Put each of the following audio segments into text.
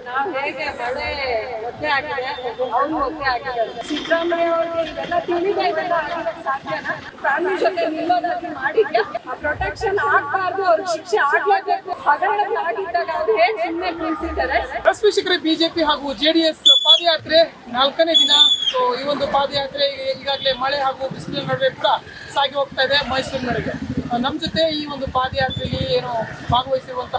ನಾವ್ ಹೇಗೆ ಮಳೆ ಒದ್ದೆ ಆಗಿದೆ ಅವ್ರು ಒದ್ದೆ ಆಗಿದ್ದಾರೆ ಸಿದ್ದರಾಮಯ್ಯ ಅವ್ರಿಗೆ ಇವೆಲ್ಲ ತಿಳಿದ ಇವೆಲ್ಲ ಆಗಿರೋಕ್ ಸಾಧ್ಯನಾ ಫ್ಯಾಮಿಲಿ ಜೊತೆ ನಿಲ್ಲೋದಾಗಿ ಮಾಡಿದ್ಯಾ ಆ ಪ್ರೊಟೆಕ್ಷನ್ ಆಗ್ಬಾರ್ದು ಅವ್ರಿಗೆ ಶಿಕ್ಷೆ ಆಗ್ಲೇಬೇಕು ಹಗರಣಗಳಾಗಿದ್ದಾಗ ಅವ್ರು ಹೇಗೆ ಸುಮ್ಮನೆ ಕುಳಿಸಿದ್ದಾರೆ ಎಸ್ ವೀಕ್ಷಕರೇ ಬಿಜೆಪಿ ಹಾಗೂ ಜೆಡಿಎಸ್ ಪಾದಯಾತ್ರೆ ನಾಲ್ಕನೇ ದಿನ ಸೊ ಈ ಒಂದು ಪಾದಯಾತ್ರೆ ಈಗಾಗಲೇ ಮಳೆ ಹಾಗೂ ಬಿಸಿಲಿನ ನಡುವೆ ಕೂಡ ಸಾಗಿ ಹೋಗ್ತಾ ಇದೆ ಮೈಸೂರಿನವರೆಗೆ ನಮ್ಮ ಜೊತೆ ಈ ಒಂದು ಪಾದಯಾತ್ರೆಯಲ್ಲಿ ಏನು ಭಾಗವಹಿಸಿರುವಂತಹ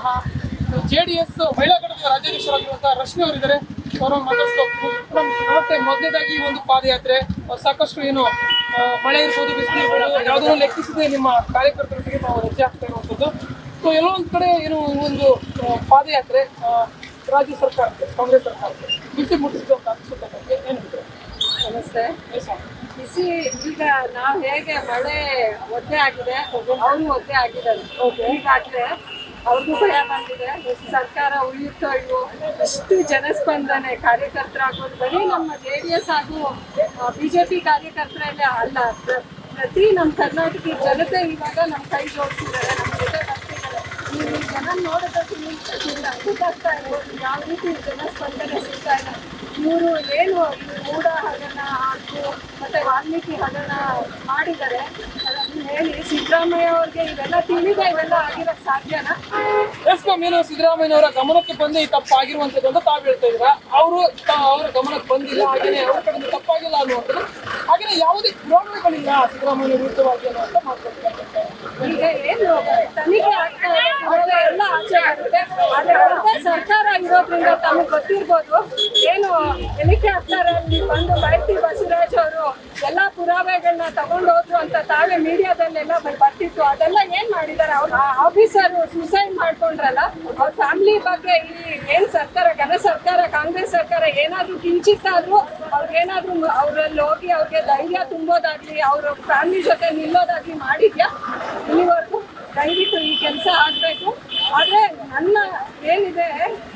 ಜೆ ಡಿ ಎಸ್ ಮಹಿಳಾ ಘಟಕದ ರಾಜ್ಯಾಧ್ಯಕ್ಷರಾಗಿರುವಂತಹ ರಶ್ಮಿ ಅವರಿದ್ದಾರೆ ಅವರ ಮಾತಾಡ್ಸ್ತಾ ಹೋಗ್ತೀನಿ. ನಮಸ್ತೆ ಮೊದಲನೇದಾಗಿ ಈ ಒಂದು ಪಾದಯಾತ್ರೆ ಅಹ್, ಸಾಕಷ್ಟು ಏನು ಅಹ್, ಮಳೆ ಇರ್ಬೋದು ಬಿಸಿಲು ಇರ್ಬೋದು ಯಾವುದನ್ನು ಲೆಕ್ಕಿಸದೆ ನಿಮ್ಮ ಕಾರ್ಯಕರ್ತರೊಂದಿಗೆ ನಾವು ರಜೆ ಆಗ್ತಾ ಇರುವಂಥದ್ದು ಸೊ ಎಲ್ಲೋ ಒಂದ್ ಕಡೆ ಏನು ಈ ಒಂದು ಅಹ್, ಪಾದಯಾತ್ರೆ ಅಹ್, ರಾಜ್ಯ ಸರ್ಕಾರಕ್ಕೆ ಕಾಂಗ್ರೆಸ್ ಸರ್ಕಾರಕ್ಕೆ ಬಿಸಿ ಮುಟ್ಟಿಸಿದೆ ಅಂತ ಅನ್ಸುತ್ತೆ ನನಗೆ ಏನು ಹೇಳ್ತೀರಾ? ನಮಸ್ತೆ ಎಸ್ ಮ್ಯಾಮ್. ಬಿಸಿ ಈಗ ನಾವ್ ಹೇಗೆ ಮಳೆ ಒದ್ದೆ ಆಗಿದೆ ಅವರು ಒದ್ದೆ ಆಗಿದ್ದಾರೆ ಈಗಾಗ್ಲೇ ಅವ್ರಿಗೂ ಭಯ ಬಂದಿದೆ ಸರ್ಕಾರ ಉಳಿಯುತ್ತೋ ಇಲ್ವೋ ಇಷ್ಟು ಜನಸ್ಪಂದನೆ ಕಾರ್ಯಕರ್ತರಾಗೋದು ಬರೀ ನಮ್ಮ ಜೆ ಡಿ ಎಸ್ ಹಾಗೂ ಬಿಜೆಪಿ ಕಾರ್ಯಕರ್ತರಲ್ಲೇ ಅಲ್ಲ ಪ್ರ- ಪ್ರತಿ ನಮ್ಮ ಕರ್ನಾಟಕ ಜನತೆ ಇವಾಗ ನಮ್ಮ ಕೈ ಜೋಡಿಸಿದ್ದಾರೆ ನಮ್ಮ ಜೊತೆ ಬರ್ತಿದ್ದಾರೆ ನೀವು ಈ ಜನ ನೋಡೋದಕ್ಕೆ ನಿಲ್ತಿಲ್ಲ ಗೊತ್ತಾಗ್ತಾ ಇರ್ಬೋದು ಯಾವ ರೀತಿ ಜನಸ್ಪಂದನೆ ಸಿಗ್ತಾ ಇದೆ ಇವರು ಏನು ಈ ಮೂಡ ಹಗರಣ ಹಾಗೂ ಮತ್ತೆ ವಾಲ್ಮೀಕಿ ಹಗರಣ ಮಾಡಿದ್ದಾರೆ ಅದನ್ನು ಹೇಳಿ ಸಿದ್ದರಾಮಯ್ಯ ಅವ್ರಿಗೆ ಇವೆಲ್ಲ ತಿಳಿದ ಇವೆಲ್ಲ ಆಗಿರೋಕ್ ಸಾಧ್ಯನಾ ಎಸ್ ಮ್ಯಾಮ್ ಏನು ಸಿದ್ದರಾಮಯ್ಯನವರ ಗಮನಕ್ಕೆ ಬಂದೇ ಈ ತಪ್ಪಾಗಿರುವಂಥದ್ದು ಅಂತ ತಾವು ಹೇಳ್ತಾ ಇದ್ದೀರಾ ಅವರು ಅವರ ಗಮನಕ್ಕೆ ಬಂದಿಲ್ಲ ಹಾಗೇನೆ ಅವ್ರ ಕಡೆಯಿಂದ ತಪ್ಪಾಗಿಲ್ಲ ಅನ್ನುವಂಥದ್ದು ಹಾಗೇನೆ ಯಾವುದೇ ಪುರಾವೆಗಳಿಲ್ಲ ಸಿದ್ದರಾಮಯ್ಯ ವಿರುದ್ಧವಾಗಿ ಅನ್ನುವಂಥ ಮಾತನಾಡ್ತಾರೆ ಈಗ ಏನು ತನಿಖೆ ಆಗ್ತಾ ಇದೆ ಅವಾಗ ಎಲ್ಲ ಆಚೆ ಬರುತ್ತೆ ಆದ್ರೆ ಅವ್ರದ್ದೇ ಸರ್ಕಾರ ಇರೋದ್ರಿಂದ ತಮಗೆ ಗೊತ್ತಿರ್ಬೋದು ಏನು ಹೆಲಿಕಾಪ್ಟರ್ ಅಲ್ಲಿ ಬಂದು ಬೈತಿ ಬಸವರಾಜ್ ಅವರು ಎಲ್ಲಾ ಪುರಾವೆಗಳನ್ನ ತಗೊಂಡು ಹೋದ್ರು ಅಂತ ತಾವೇ ಮೀಡಿಯಾದಲ್ಲೆಲ್ಲ ಬ- ಬರ್ತಿತ್ತು ಅದೆಲ್ಲ ಏನ್ ಮಾಡಿದಾರೆ ಅವ್ರ ಆಫೀಸರ್ ಸುಸೈಡ್ ಮಾಡ್ಕೊಂಡ್ರಲ್ಲ ಅವ್ರ ಫ್ಯಾಮಿಲಿ ಬಗ್ಗೆ ಈ ಏನ್ ಸರ್ಕಾರ ಘನ ಸರ್ಕಾರ ಕಾಂಗ್ರೆಸ್ ಸರ್ಕಾರ ಏನಾದ್ರೂ ಕಿಂಚಿತ್ತಾದ್ರೂ ಅವ್ರಿಗೇನಾದ್ರೂ ಅವ್ರಲ್ಲಿ ಹೋಗಿ ಅವ್ರಿಗೆ ಧೈರ್ಯ ತುಂಬೋದಾಗ್ಲಿ ಅವ್ರ ಫ್ಯಾಮಿಲಿ ಜೊತೆ ನಿಲ್ಲೋದಾಗ್ಲಿ ಮಾಡಿದ್ಯಾ ಇಲ್ಲಿವರೆಗೂ ದಯವಿಟ್ಟು ಈ ಕೆಲಸ ಆಗ್ಬೇಕು ಆದ್ರೆ ನನ್ನ ಏನಿದೆ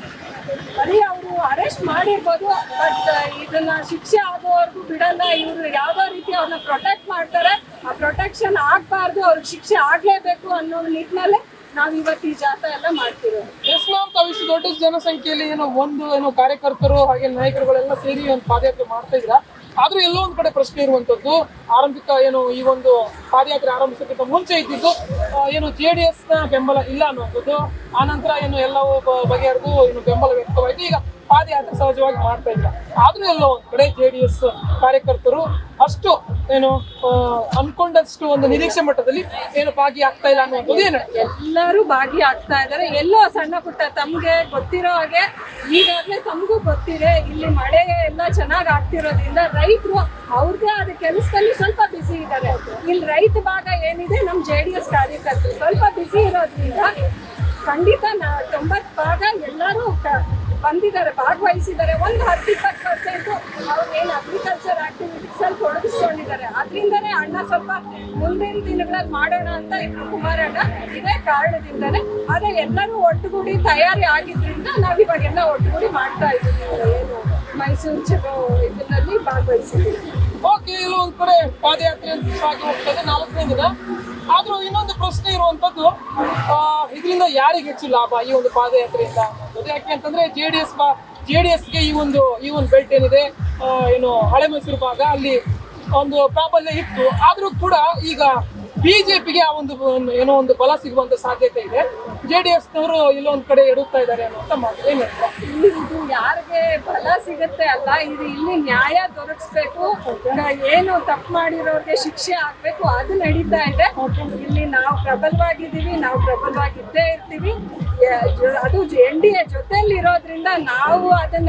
ಬರೀ ಅವರು ಅರೆಸ್ಟ್ ಮಾಡಿರ್ಬೋದು ಬಟ್ ಇದನ್ನ ಶಿಕ್ಷೆ ಆಗೋವರೆಗೂ ಬಿಡಲ್ಲ ಇವರು ಯಾವ್ದೋ ರೀತಿ ಅವ್ರನ್ನ ಪ್ರೊಟೆಕ್ಟ್ ಮಾಡ್ತಾರೆ ಆ ಪ್ರೊಟೆಕ್ಷನ್ ಆಗ್ಬಾರ್ದು ಅವ್ರಿಗೆ ಶಿಕ್ಷೆ ಆಗ್ಲೇಬೇಕು ಅನ್ನೋ ನಿಟ್ಟಿನಲ್ಲೇ ನಾವ್ ಇವತ್ತು ಈ ಜಾಥಾ ಎಲ್ಲ ಮಾಡ್ತಿರೋದು ಎಸ್ ಮ್ಯಾಮ್ ತಾವು ಇಷ್ಟು ದೊಡ್ಡ ಜನಸಂಖ್ಯೆಯಲ್ಲಿ ಏನೋ ಒಂದು ಏನೋ ಕಾರ್ಯಕರ್ತರು ಹಾಗೆ ನಾಯಕರುಗಳೆಲ್ಲ ಸೇರಿ ಒಂದು ಪಾದಯಾತ್ರೆ ಮಾಡ್ತಾ ಇದ್ದೀರಾ ಆದ್ರೂ ಎಲ್ಲೋ ಒಂದ್ ಕಡೆ ಪ್ರಶ್ನೆ ಇರುವಂತದ್ದು ಆರಂಭಿಕ ಏನು ಈ ಒಂದು ಪಾದಯಾತ್ರೆ ಆರಂಭಿಸೋಕ್ಕಿಂತ ಮುಂಚೆ ಇದ್ದಿದ್ದು ಆ, ಏನು ಜೆ ಡಿ ಎಸ್ ನ ಬೆಂಬಲ ಇಲ್ಲ ಅನ್ನುವಂಥದ್ದು ಆನಂತರ ಏನು ಎಲ್ಲವೂ ಬ- ಬಗೆಹರಿದು ಏನು ಬೆಂಬಲ ವ್ಯಕ್ತವಾಯಿತು ಈಗ ಪಾದಯಾತ್ರೆ ಸಹಜವಾಗಿ ಮಾಡ್ತಾ ಇಲ್ಲ ಆದ್ರೂ ಎಲ್ಲೋ ಒಂದ್ ಕಡೆ ಜೆ ಡಿ ಎಸ್ ಕಾರ್ಯಕರ್ತರು ಅಷ್ಟು ಏನು ಆ, ಅನ್ಕೊಂಡಷ್ಟು ಒಂದು ನಿರೀಕ್ಷೆ ಮಟ್ಟದಲ್ಲಿ ಏನು ಭಾಗಿಯಾಗ್ತಾ ಇಲ್ಲ ಅನ್ನುವಂಥದ್ದು ಏನು ಎಲ್ಲರೂ ಭಾಗಿಯಾಗ್ತಾ ಇದ್ದಾರೆ ಎಲ್ಲೋ ಸಣ್ಣ ಪುಟ್ಟ ತಮ್ಗೆ ಗೊತ್ತಿರೋ ಹಾಗೆ ಈಗಾಗಲೇ ತಮಗೂ ಗೊತ್ತಿದೆ ಇಲ್ಲಿ ಮಳೆ ಎಲ್ಲ ಚೆನ್ನಾಗಿ ಆಗ್ತಿರೋದ್ರಿಂದ ರೈತರು ಅವ್ರದ್ದೇ ಆದ ಕೆಲಸದಲ್ಲಿ ಸ್ವಲ್ಪ ಬಿಸಿ ಇದ್ದಾರೆ ಇಲ್ಲಿ ರೈತ ಭಾಗ ಏನಿದೆ ನಮ್ಮ ಜೆ ಡಿ ಎಸ್ ಕಾರ್ಯಕರ್ತರು ಸ್ವಲ್ಪ ಬಿಸಿ ಇರೋದ್ರಿಂದ ಖಂಡಿತ ನಾ ತೊಂಬತ್ತು ಭಾಗ ಎಲ್ಲರೂ ಕ- ಬಂದಿದ್ದಾರೆ ಭಾಗವಹಿಸಿದ್ದಾರೆ ಒಂದು ಹತ್ತು ಇಪ್ಪತ್ತು ಪರ್ಸೆಂಟ್ ಅವ್ರು ಏನು ಅಗ್ರಿಕಲ್ಚರ್ ಆಕ್ಟಿವಿಟೀಸ್ ಅಲ್ಲಿ ತೊಡಗಿಸ್ಕೊಂಡಿದ್ದಾರೆ ಅದರಿಂದನೇ ಅಣ್ಣ ಸ್ವಲ್ಪ ಮುಂದಿನ ದಿನಗಳಲ್ಲಿ ಮಾಡೋಣ ಅಂತ ಇಬ್ರು ಕುಮಾರಣ್ಣ ಇದೇ ಕಾರಣದಿಂದನೇ ಆದ್ರೆ ಎಲ್ಲರೂ ಒಟ್ಟುಗೂಡಿ ತಯಾರಿ ಆಗಿದ್ರಿಂದ ನಾವ್ ಇವಾಗೆಲ್ಲ ಒಟ್ಟುಗೂಡಿ ಮಾಡ್ತಾ ಇದ್ದೀವಿ ಏನು ಮೈಸೂರು ಚಲೋ ಇದರಲ್ಲಿ ಭಾಗವಹಿಸಿದ್ದೀವಿ ಓಕೆ ಇಲ್ಲಿ ಒಂದ್ ಕಡೆ ಪಾದಯಾತ್ರೆ ಅಂತ ಸಾಗಿ ಹೋಗ್ತದೆ ನಾಲ್ಕನೇ ದಿನ ಆದ್ರೂ ಇನ್ನೊಂದು ಪ್ರಶ್ನೆ ಇರುವಂತದ್ದು ಆ, ಇದರಿಂದ ಯಾರಿಗೆ ಹೆಚ್ಚು ಲಾಭ ಈ ಒಂದು ಪಾದಯಾತ್ರೆಯಿಂದ ಅನ್ನೋದು ಯಾಕೆ ಅಂತಂದ್ರೆ J D S J D ಎಸ್ಗೆ ಈ ಒಂದು ಈ ಒಂದು ಬೆಲ್ಟ್ ಏನಿದೆ ಆ, ಏನು ಹಳೆ ಮೈಸೂರು ಭಾಗ ಅಲ್ಲಿ ಒಂದು ಪ್ರಾಬಲ್ಯ ಇತ್ತು ಆದ್ರೂ ಕೂಡ ಈಗ ಬಿಜೆಪಿಗೆ ಆ ಒಂದು ಒಂದು- ಏನೋ ಒಂದು ಬಲ ಸಿಗುವಂತ ಸಾಧ್ಯತೆ ಇದೆ ಜೆ ಡಿ ಎಸ್ನವರು ಇಲ್ಲೊಂದ್ ಕಡೆ ಎಡುತ್ತಾ ಇದ್ದಾರೆ ಅನ್ನುವಂತ ಮಾತು ಏನ್ ಹೇಳ್ತೀರಾ? ಇಲ್ಲಿ ಇದು ಯಾರಿಗೆ ಫಲ ಸಿಗುತ್ತೆ ಅಲ್ಲ ಇದು ಇಲ್ಲಿ ನ್ಯಾಯ ದೊರಕಿಸ್ಬೇಕು ಈಗ ಏನು ತಪ್ಪು ಮಾಡಿರೋರಿಗೆ ಶಿಕ್ಷೆ ಆಗ್ಬೇಕು ಅದು ನಡೀತಾ ಇದೆ ಇಲ್ಲಿ ನಾವು ಪ್ರಬಲವಾಗಿದ್ದೀವಿ ನಾವು ಪ್ರಬಲವಾಗಿದ್ದೇ ಇರ್ತೀವಿ ಯ- ಜೊ- ಅದು ಎನ್ ಡಿ ಎ ಜೊತೆಲಿ ಇರೋದ್ರಿಂದ ನಾವು ಅದನ್ನ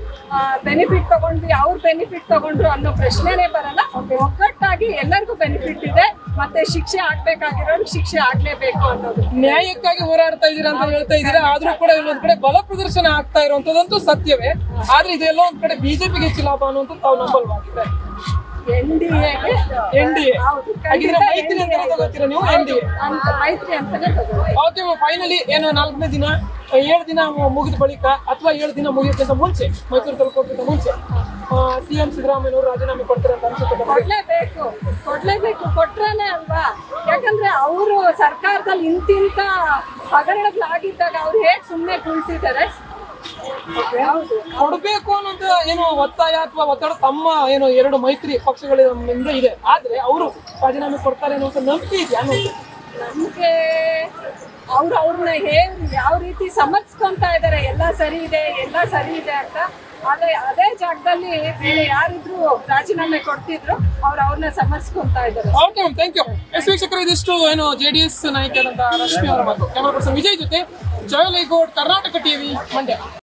ಬೆನಿಫಿಟ್ ತಗೊಂಡ್ವಿ ಅವ್ರು ಬೆನಿಫಿಟ್ ತಗೊಂಡ್ರು ಅನ್ನೋ ಪ್ರಶ್ನೆನೇ ಬರಲ್ಲ ಒಗ್ಗಟ್ಟಾಗಿ ಎಲ್ಲರಿಗೂ ಬೆನಿಫಿಟ್ ಇದೆ ಮತ್ತೆ ಶಿಕ್ಷೆ ಆಗ್ಬೇಕಾಗಿರೋರು ಶಿಕ್ಷೆ ಆಗ್ಲೇಬೇಕು ಅನ್ನೋದು ನ್ಯಾಯಕ್ಕಾಗಿ ಹೋರಾಡ್ತಾ ಇದ್ದೀರಾ ಅಂತ ಹೇಳ್ತಾ ಇದ್ದೀರಾ ಆದ್ರೂ ಕೂಡ ಇಲ್ಲೊಂದ್ ಕಡೆ ಬಲ ಪ್ರದರ್ಶನ ಆಗ್ತಾ ಇರುವಂತದಂತೂ ಸತ್ಯವೇ ಆದ್ರೆ ಇದೆಲ್ಲೋ ಒಂದ್ ಕಡೆ ಬಿಜೆಪಿಗೆ ಹೆಚ್ಚು ಲಾಭ ಅನ್ನುವಂಥದ್ದು ತಾವು ನಂಬಲ್ವಾಗಿದೆ ಎನ್ ಡಿ ಎಗೆ ಎನ್ ಡಿ ಎ ಹಾಗಿದ್ರೆ ಮೈತ್ರಿ ಅಂತ ತಗೋತೀರಾ ನೀವು ಎನ್ ಡಿ ಎ ಅಂತ ಮೈತ್ರಿ ಅಂತಾನೆ ತಗೊಳ್ಳಿ ಓಕೆ ಫೈನಲಿ ಏನು ನಾಲ್ಕನೇ ದಿನ ಏಳು ದಿನ ಮುಗಿದ ಬಳಿಕ ಅಥವಾ ಏಳು ದಿನ ಮುಗಿಯೋಕ್ಕಿಂತ ಮುಂಚೆ ಮೈಸೂರು ತಲುಪೋಕ್ಕಿಂತ ಮುಂಚೆ ಸಿಎಂ ಸಿದ್ದರಾಮಯ್ಯನವರು ರಾಜೀನಾಮೆ ಕೊಡ್ತಾರೆ ಅಂತ ಅನ್ಸುತ್ತೆ ತಮಗೆ? ಕೊಡ್ಲೇಬೇಕು ಕೊಡ್ಲೇಬೇಕು ಕೊಟ್ರೇನೆ ಅಲ್ವಾ ಯಾಕಂದ್ರೆ ಅವರು ಸರ್ಕಾರದಲ್ಲಿ ಇಂತಿಂತ ಹಗರಣಗಳಾಗಿದ್ದಾಗ ಅವ್ರು ಹೇಗ್ ಸುಮ್ನೆ ಕುಳಿಸಿದ್ದಾರೆ ಹೌದು ಕೊಡ್ಬೇಕು ಅನ್ನೋದು ಏನು ಒತ್ತಾಯ ಅಥವಾ ಒತ್ತಡ ತಮ್ಮ ಏನು ಎರಡು ಮೈತ್ರಿ ಪಕ್ಷಗಳಿಂದ ಇದೆ ಆದ್ರೆ ಅವರು ರಾಜೀನಾಮೆ ಕೊಡ್ತಾರೆ ಅನ್ನೋ ನಂಬಿಕೆ ಇದೆಯಾ ಅನ್ನೋದು ನಮ್ಗೆ ಅವ್ರು ಅವ್ರನ್ನ ಹೇಗ್ ಯಾವ ರೀತಿ ಸಮರ್ಸ್ಕೊಂತ ಇದಾರೆ ಎಲ್ಲ ಸರಿ ಇದೆ ಎಲ್ಲ ಸರಿ ಇದೆ ಅಂತ ಆದ್ರೆ ಅದೇ ಜಾಗದಲ್ಲಿ ಬೇರೆ ಯಾರಿದ್ರು ರಾಜೀನಾಮೆ ಕೊಡ್ತಿದ್ರು ಅವ್ರು ಅವ್ರನ್ನ ಸಮರ್ಸ್ಕೊಂತ ಇದಾರೆ okay ma'am thank you yes ವೀಕ್ಷಕರು ಇದಿಷ್ಟು ಏನು ಜೆ ಡಿ ಎಸ್ ನಾಯಕರಾದಂತಹ ರಶ್ಮಿ ಅವರ ಮಾತು ಕ್ಯಾಮರಾ ಪರ್ಸನ್ ವಿಜಯ್ ಜೊತೆ ಜಯಲೇಗೌಡ್ ಕರ್ನಾಟಕ ಟಿವಿ ಮಂಡ್ಯ